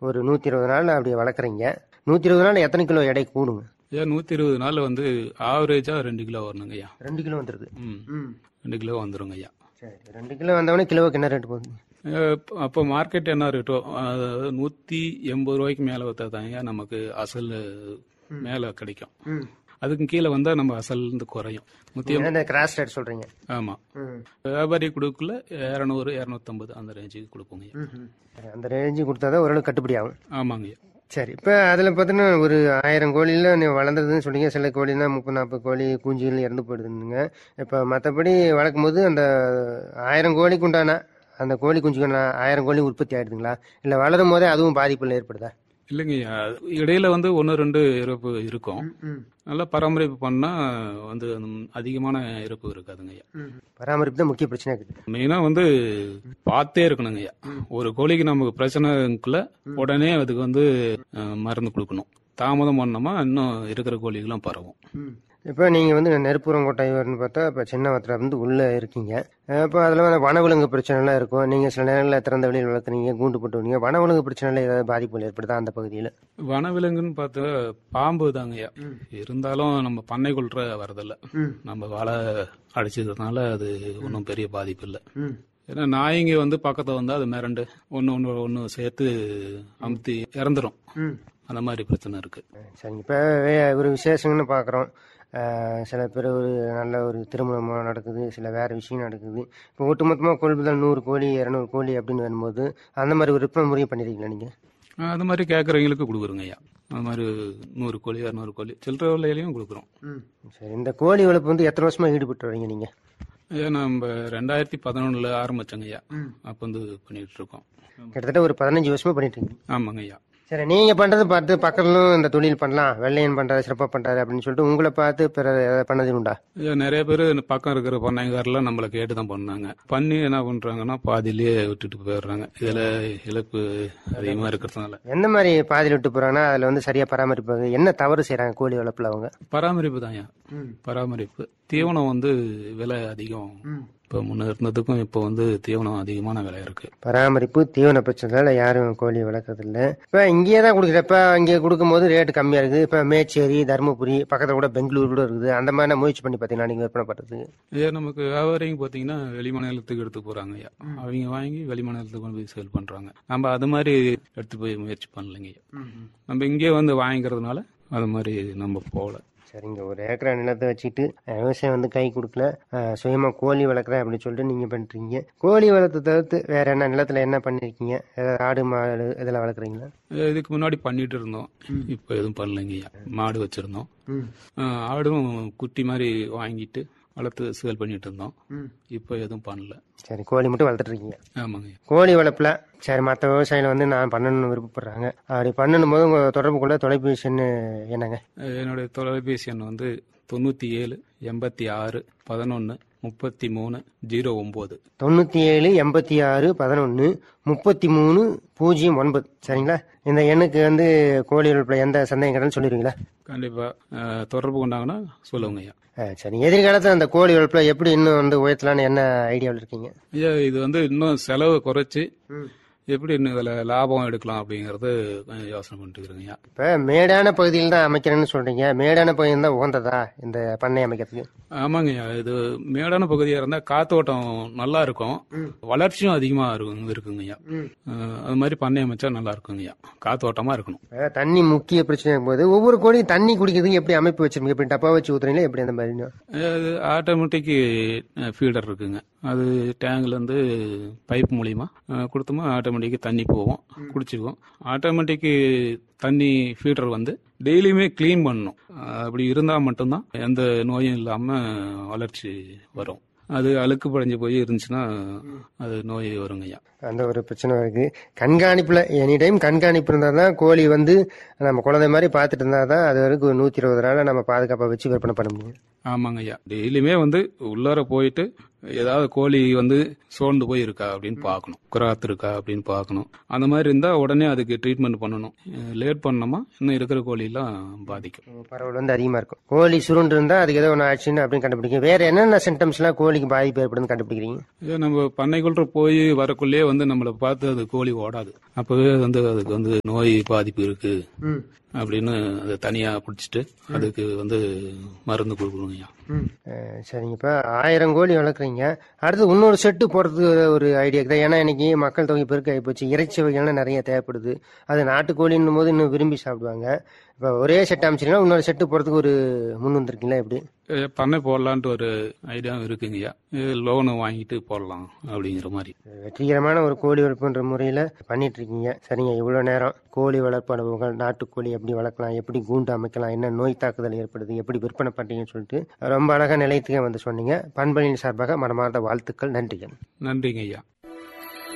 ஒரு நூற்றி இருபது நாள் அப்படி வளர்க்குறீங்க நூற்றி இருபது நாள் எத்தனை கிலோ எடை கூடுங்க ஐயா நூற்றி இருபது நாள் வந்து ஆவரேஜா ரெண்டு கிலோ வரணுங்க ஐயா ரெண்டு கிலோ வந்துருது ம் ம் ரெண்டு கிலோ வந்துருங்க ஐயா சரி ரெண்டு கிலோ வந்தவொடனே கிலோவுக்கு என்ன ரேட் போகுது அஹ் இப்ப- அப்போ மார்க்கெட் என்ன ரேட்டோ அதாவது நூற்றி எண்பது ரூபாய்க்கு மேலே வைத்தாதாங்க நமக்கு அசல் மேலே கிடைக்கும் ம் அதுக்கு கீழே வந்தால் நம்ம அசல் இருந்து குறையும் நூற்றி என்ன கிராஸ் ரேட் சொல்கிறீங்க ஆமாம் ம் வியாபாரி கொடுக்கல இரநூறு இரநூத்தம்பது அந்த ரேஞ்சுக்கு கொடுப்போங்க ஐயா. ம் சரி அந்த ரேஞ்சு கொடுத்தா தான் ஓரளவு கட்டுப்படி ஆகும் ஆமாங்க ஐயா சரி இப்போ அதில் பார்த்தீங்கன்னா ஒரு ஆயிரம் கோழியில் நீ வளர்ந்ததுன்னு சொன்னீங்க சில கோழினா முப்பது நாற்பது கோழி குஞ்சுகள் இறந்து போயிடுதுங்க இப்போ மற்றபடி வளர்க்கும் போது அந்த ஆயிரம் கோழிக்கு உண்டான அந்த கோழி குஞ்சுகள் ஆயிரம் கோழி உற்பத்தி ஆயிடுதுங்களா இல்லை வளரும் போதே அதுவும் பாதிப்புகள் ஏற்படுதா இல்லைங்க ஐயா இடையில வந்து ஒன்று ரெண்டு இறப்பு இருக்கும் நல்லா பராமரிப்பு பண்ணா வந்து அந்த அதிகமான இறப்பு இருக்காதுங்க ஐயா பராமரிப்பு தான் முக்கிய பிரச்சனை இருக்குது மெயினா வந்து பார்த்தே இருக்கணுங்க ஐயா ஒரு கோழிக்கு நமக்கு பிரச்சனைக்குள்ள உடனே அதுக்கு வந்து அஹ், மருந்து கொடுக்கணும் தாமதம் பண்ணோமா இன்னும் இருக்கிற கோழிகளும் பரவும் இப்போ நீங்கள் வந்து நெருப்புறம் கொட்டாய்வர்னு பார்த்தா இப்போ சின்ன வத்திர வந்து உள்ளே இருக்கீங்க இப்போ அதில் வந்து வனவிலங்கு பிரச்சனைலாம் இருக்கும் நீங்கள் சில நேரங்களில் திறந்த வெளியில் வளர்க்குறீங்க கூண்டு போட்டு விடுவீங்க வனவிலங்கு பிரச்சனையில் ஏதாவது பாதிப்புகள் ஏற்படுதா அந்த பகுதியில் வனவிலங்குன்னு பார்த்தா பாம்பு தாங்க ஐயா இருந்தாலும் நம்ம பண்ணை கொள்ற வரதில்ல நம்ம வலை அடிச்சதுனால அது ஒன்றும் பெரிய பாதிப்பு இல்லை ஏன்னா நாய்ங்க வந்து பக்கத்துல வந்தா அது மிரண்டு ஒன்று ஒன்று ஒன்று சேர்த்து அமுத்தி இறந்துரும் அந்த மாதிரி பிரச்சனை இருக்கு சரிங்க இப்போ ஒரு விசேஷம்னு பார்க்குறோம் சில பேர் ஒரு நல்ல ஒரு திருமணம் நடக்குது சில வேறு விஷயம் நடக்குது இப்போ ஒட்டுமொத்தமாக கொள்முதல் நூறு கோழி இரநூறு கோழி அப்படின்னு வரும்போது அந்த மாதிரி ஒரு விற்பனை முறையை பண்ணிருக்கீங்களா நீங்கள் அஹ் அது மாதிரி கேட்குறவங்களுக்கு கொடுக்குறோங்க ஐயா அது மாதிரி நூறு கோழி இரநூறு கோழி சில்லற விலையிலையும் கொடுக்குறோம் சரி இந்த கோழி வளர்ப்பு வந்து எத்தனை வருஷமாக ஈடுபட்டு வரீங்க நீங்கள் ஐயா நம்ம ரெண்டாயிரத்தி பதினொன்னுல ஆரம்பிச்சோங்க ஐயா அப்போ வந்து பண்ணிட்டு இருக்கோம் கிட்டத்தட்ட ஒரு பதினஞ்சு வருஷமாக பண்ணிட்டு இருக்கீங்க ஆமாங்க ஐயா சரி நீங்கள் பண்ணுறது பார்த்து பக்கத்துலும் இந்த தொழில் பண்ணலாம் வெள்ளையன் பண்ணுறாரு சிறப்பாக பண்ணுறாரு அப்படின்னு சொல்லிட்டு உங்களை பார்த்து பிற ஏதாவது பண்ணது உண்டா ஐயா நிறைய பேர் இந்த பக்கம் இருக்கிற பண்ணைக்காரெல்லாம் நம்மளை கேட்டு தான் பண்ணாங்க பண்ணி என்ன பண்றாங்கன்னா பாதியிலேயே விட்டுட்டு போயிடுறாங்க இதுல இழப்பு அதிகமா இருக்கிறதுனால எந்த மாதிரி பாதியில் விட்டு போகிறாங்கன்னா அதில் வந்து சரியாக பராமரிப்பாங்க என்ன தவறு செய்கிறாங்க கோழி வளர்ப்பில் அவங்க பராமரிப்பு தான் பராமரிப்பு தீவனம் வந்து விலை அதிகம் இப்போ முன்ன இருந்ததுக்கும் இப்போ வந்து தீவனம் அதிகமான விலை இருக்கு பராமரிப்பு தீவன பிரச்சனைனால யாரும் கோழி வளர்க்கறது இல்ல இப்ப இங்கேயே தான் கொடுக்குற இப்ப இங்கே கொடுக்கும்போது ரேட்டு கம்மியா இருக்குது இப்ப மேச்சேரி தருமபுரி பக்கத்துல கூட பெங்களூர் கூட இருக்குது அந்த மாதிரி நான் முயற்சி பண்ணி பார்த்தீங்கன்னா நீங்க விற்பனை பண்றது ஐயா நமக்கு வியாபாரிங்க பார்த்தீங்கன்னா வெளி மாநிலத்துக்கு எடுத்து போறாங்க ஐயா அவங்க வாங்கி வெளி மாநிலத்துக்கு கொண்டு போய் சேல் பண்றாங்க நம்ம அது மாதிரி எடுத்து போய் முயற்சி பண்ணலைங்க ஐயா நம்ம இங்கே வந்து வாங்கிக்கிறதுனால அது மாதிரி நம்ம போகல சரிங்க ஒரு ஏக்கரா நிலத்தை வச்சுட்டு அஹ், விவசாயம் வந்து கை கொடுக்கல அஹ், சுயமா கோழி வளர்க்குறேன் அப்படின்னு சொல்லிட்டு நீங்க பண்றீங்க கோழி வளர்த்து தவிர்த்து வேற என்ன நிலத்துல என்ன பண்ணிருக்கீங்க ஏதாவது ஆடு மாடு இதெல்லாம் வளர்க்குறீங்களா ஐயா, இதுக்கு முன்னாடி பண்ணிட்டு இருந்தோம் இப்போ எதுவும் பண்ணலைங்க ஐயா மாடு வச்சிருந்தோம் ஆஹ், ஆடும் குட்டி மாதிரி வாங்கிட்டு வளர்த்து சேல் பண்ணிட்டு இருந்தோம் இப்போ எதுவும் பண்ணல சரி கோழி மட்டும் வளர்த்துட்டு இருக்கீங்க ஆமாங்க ஐயா. கோழி வளர்ப்புல சரி மற்ற விவசாயிகள் வந்து நான் பண்ணணும்னு விருப்பப்படுறாங்க அப்படி பண்ணணும் போது உங்க தொடர்பு கொள்ள தொலைபேசி எண் என்னங்க அஹ், என்னுடைய தொலைபேசி எண் வந்து தொண்ணூற்றி ஏழு எண்பத்தி ஆறு பதினொன்று முப்பத்தி மூணு ஜீரோ ஒம்பது தொண்ணூத்தி ஏழு எண்பத்தி ஆறு பதினொன்று முப்பத்தி மூணு பூஜ்ஜியம் ஒன்பது சரிங்களா இந்த எண்ணுக்கு வந்து கோழி வளர்ப்புல எந்த சந்தேகம் கடன்னு சொல்லிடுவீங்களா கண்டிப்பாக தொடர்பு கொண்டாங்கன்னா சொல்லுங்க ஐயா ஆ, சரி எதிர்காலத்தில் அந்த கோழி வளர்ப்புல எப்படி இன்னும் வந்து உயர்த்தலாம்னு என்ன ஐடியாவில் இருக்கீங்க ஐயா இது வந்து இன்னும் செலவு குறைச்சி எப்படி இன்னும் இதில் லாபம் எடுக்கலாம் அப்படிங்கறது கொஞ்சம் யோசனை பண்ணிட்டு இருக்கிறேங்க ஐயா இப்போ மேடான பகுதியில் தான் அமைக்கிறேன்னு சொல்றீங்க மேடான பகுதியில் தான் உகந்ததா இந்த பண்ணை அமைக்கிறதுக்கு ஆமாங்க ஐயா இது மேடான பகுதியா இருந்தா காத்தோட்டம் நல்லா இருக்கும் வளர்ச்சியும் அதிகமா இருக்கும் இருக்குங்க ஐயா அஹ், அது மாதிரி பண்ணை அமைச்சா நல்லா இருக்குங்க ஐயா காத்தோட்டமா இருக்கணும் இப்ப தண்ணி முக்கிய பிரச்சனை போது ஒவ்வொரு கோழியும் தண்ணி குடிக்கிறதுக்கு எப்படி அமைப்பு வச்சிருக்கீங்க எப்படி டப்பா வச்சு ஊத்துறீங்களா எப்படி அந்த மாதிரி அது ஆட்டோமேட்டிக் ஃபீடர் இருக்குங்க அது டேங்க்ல இருந்து பைப் மூலியமா அஹ், கொடுத்தோமா ஆட்டோமேட்டிக் தண்ணி போகும் குடிச்சிக்குவோம் ஆட்டோமேட்டிக் தண்ணி ஃபீடர் வந்து டெய்லியுமே க்ளீன் பண்ணணும் அஹ், அப்படி இருந்தால் மட்டும்தான் எந்த நோயும் இல்லாம வளர்ச்சி வரும் அது அழுக்கு படைஞ்சு போய் இருந்துச்சுன்னா அது நோய் வருங்க ஐயா அந்த ஒரு பிரச்சனை இருக்கு கண்காணிப்புல எனி டைம் கண்காணிப்பு இருந்தால் தான் கோழி வந்து நம்ம குழந்தை மாதிரி பார்த்துட்டு இருந்தால் தான் அது வரைக்கும் ஒரு நூற்றி இருபது நாள் நம்ம பாதுகாப்பாக வச்சு விற்பனை பண்ண முடியும் ஆமாங்க ஐயா டெய்லியுமே வந்து உள்ளார போயிட்டு ஏதாவது கோழி வந்து சோர்ந்து போய் இருக்கா அப்படின்னு பார்க்கணும் குராத் இருக்கா அப்படின்னு பார்க்கணும் அந்த மாதிரி இருந்தா உடனே அதுக்கு ட்ரீட்மெண்ட் பண்ணணும் லேட் பண்ணோமா இன்னும் இருக்கிற கோழியெல்லாம் பாதிக்கும் பரவல் வந்து அதிகமா இருக்கும் கோழி சுருண்டு இருந்தா அதுக்கு ஏதோ ஒன்று ஆச்சுன்னு அப்படின்னு கண்டுபிடிக்கும் வேற என்னென்ன சிம்டம்ஸ் எல்லாம் கோழிக்கு பாதிப்பு ஏற்படுதுன்னு கண்டுபிடிக்கிறீங்க இதே நம்ம பண்ணைக்குள்ள போய் வரக்குள்ளேயே வந்து நம்மளை பார்த்து அது கோழி ஓடாது அப்பவே வந்து அதுக்கு வந்து நோய் பாதிப்பு இருக்கு அப்படின்னு அதை தனியா பிடிச்சிட்டு அதுக்கு வந்து மருந்து கொடுக்கணும் ஐயா அஹ் சரிங்க இப்போ ஆயிரம் கோழி வளர்க்குறீங்க அடுத்து இன்னொரு செட்டு போடுறதுக்கு ஒரு ஐடியா தான் ஏன்னா இன்னைக்கு மக்கள் தொகை பெருக்க ஆகிப்போச்சு இறைச்சி வகைகள்லாம் நிறைய தேவைப்படுது அது நாட்டுக்கோழின்னும் போது இன்னும் விரும்பி சாப்பிடுவாங்க இப்போ ஒரே செட் அமைச்சிங்கன்னா இன்னொரு செட்டு போடுறதுக்கு ஒரு முன் வந்திருக்கீங்களா எப்படி அஹ் பண்ணை போடலான்ட்டு ஒரு ஐடியாவும் இருக்குங்கய்யா லோனு வாங்கிட்டு போடலாம் அப்படிங்கிற மாதிரி வெற்றிகரமான ஒரு கோழி வளர்ப்புன்ற முறையில் பண்ணிட்டு இருக்கீங்க சரிங்க இவ்வளோ நேரம் கோழி வளர்ப்பு அனுபவங்கள் நாட்டுக்கோழி எப்படி வளர்க்கலாம் எப்படி கூண்டு அமைக்கலாம் என்ன நோய் தாக்குதல் ஏற்படுது எப்படி விற்பனை பண்ணுறீங்கன்னு சொல்லிட்டு ரொம்ப அழகாக நிலையத்துக்கே வந்து சொன்னீங்க பண்பலின் சார்பாக மனமார்ந்த வாழ்த்துக்கள் நன்றிகள் நன்றிங்க ஐயா